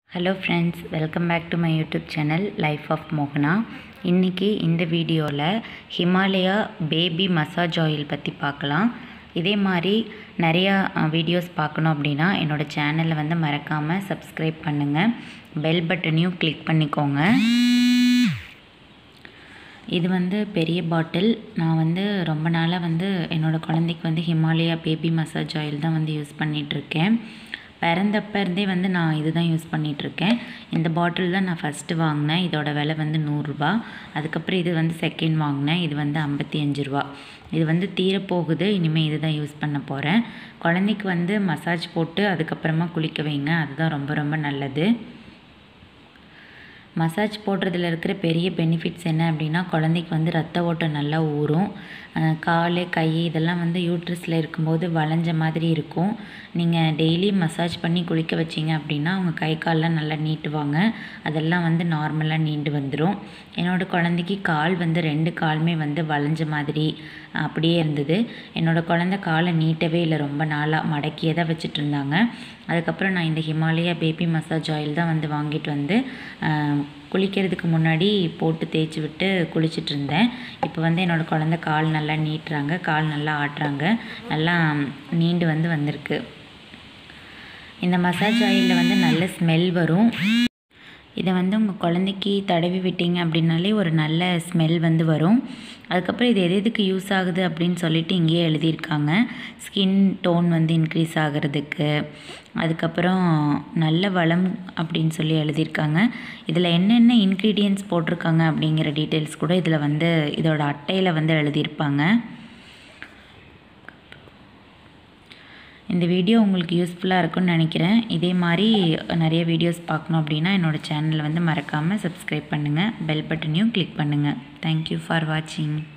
hello friends welcome back to my YouTube channel life of மோகனா இன்றைக்கி இந்த வீடியோவில் ஹிமாலயா பேபி மசாஜ் ஆயில் பற்றி பார்க்கலாம் இதே மாதிரி நிறையா வீடியோஸ் பார்க்கணும் அப்படின்னா என்னோடய சேனலை வந்து மறக்காமல் சப்ஸ்கிரைப் பண்ணுங்கள் பெல் பட்டனையும் கிளிக் பண்ணிக்கோங்க இது வந்து பெரிய பாட்டில் நான் வந்து ரொம்ப நாளாக வந்து என்னோடய குழந்தைக்கு வந்து ஹிமாலயா பேபி மசாஜ் ஆயில் தான் வந்து யூஸ் பண்ணிகிட்ருக்கேன் பிறந்தப்ப இருந்தே வந்து நான் இது தான் யூஸ் பண்ணிகிட்ருக்கேன் இந்த பாட்டில் தான் நான் ஃபஸ்ட்டு வாங்கினேன் இதோட விலை வந்து நூறுரூபா அதுக்கப்புறம் இது வந்து செகண்ட் வாங்கினேன் இது வந்து ஐம்பத்தி அஞ்சு ரூபா இது வந்து தீரப்போகுது இனிமேல் இது தான் யூஸ் பண்ண போகிறேன் குழந்தைக்கு வந்து மசாஜ் போட்டு அதுக்கப்புறமா குளிக்க வைங்க அதுதான் ரொம்ப ரொம்ப நல்லது மசாஜ் போடுறதுல இருக்கிற பெரிய பெனிஃபிட்ஸ் என்ன அப்படின்னா குழந்தைக்கு வந்து ரத்த ஓட்டம் நல்லா ஊறும் கால் கை இதெல்லாம் வந்து யூட்ரஸில் இருக்கும்போது வளைஞ்ச மாதிரி இருக்கும் நீங்கள் டெய்லி மசாஜ் பண்ணி குளிக்க வச்சிங்க அப்படின்னா அவங்க கை கால்லாம் நல்லா நீட்டுவாங்க அதெல்லாம் வந்து நார்மலாக நீண்டு வந்துடும் என்னோடய குழந்தைக்கு கால் வந்து ரெண்டு காலுமே வந்து வளைஞ்ச மாதிரி அப்படியே இருந்தது என்னோடய குழந்த காலை நீட்டவே இல்லை ரொம்ப நாளாக மடக்கியே தான் வச்சுட்டு இருந்தாங்க அதுக்கப்புறம் நான் இந்த ஹிமாலயா பேபி மசாஜ் ஆயில் தான் வந்து வாங்கிட்டு வந்து குளிக்கிறதுக்கு முன்னாடி போட்டு தேய்ச்சி விட்டு குளிச்சுட்டு இருந்தேன் இப்போ வந்து என்னோடய குழந்த கால் நல்லா நீட்டுறாங்க கால் நல்லா ஆட்டுறாங்க நல்லா நீண்டு வந்து வந்திருக்கு இந்த மசாஜ் ஆயிலில் வந்து நல்ல ஸ்மெல் வரும் இதை வந்து உங்கள் குழந்தைக்கு தடவி விட்டீங்க அப்படின்னாலே ஒரு நல்ல ஸ்மெல் வந்து வரும் அதுக்கப்புறம் இது எது எதுக்கு யூஸ் ஆகுது அப்படின்னு சொல்லிட்டு இங்கேயே எழுதியிருக்காங்க ஸ்கின் டோன் வந்து இன்க்ரீஸ் ஆகிறதுக்கு அதுக்கப்புறம் நல்ல வளம் அப்படின்னு சொல்லி எழுதியிருக்காங்க இதில் என்னென்ன இன்க்ரீடியன்ட்ஸ் போட்டிருக்காங்க அப்படிங்கிற டீட்டெயில்ஸ் கூட இதில் வந்து இதோட அட்டையில் வந்து எழுதியிருப்பாங்க இந்த வீடியோ உங்களுக்கு யூஸ்ஃபுல்லாக இருக்கும்னு நினைக்கிறேன் இதே மாதிரி நிறைய வீடியோஸ் பார்க்கணும் அப்படின்னா என்னோடய சேனலை வந்து மறக்காமல் சப்ஸ்கிரைப் பண்ணுங்கள் பெல் பட்டனையும் கிளிக் பண்ணுங்கள் தேங்க்யூ ஃபார் வாட்சிங்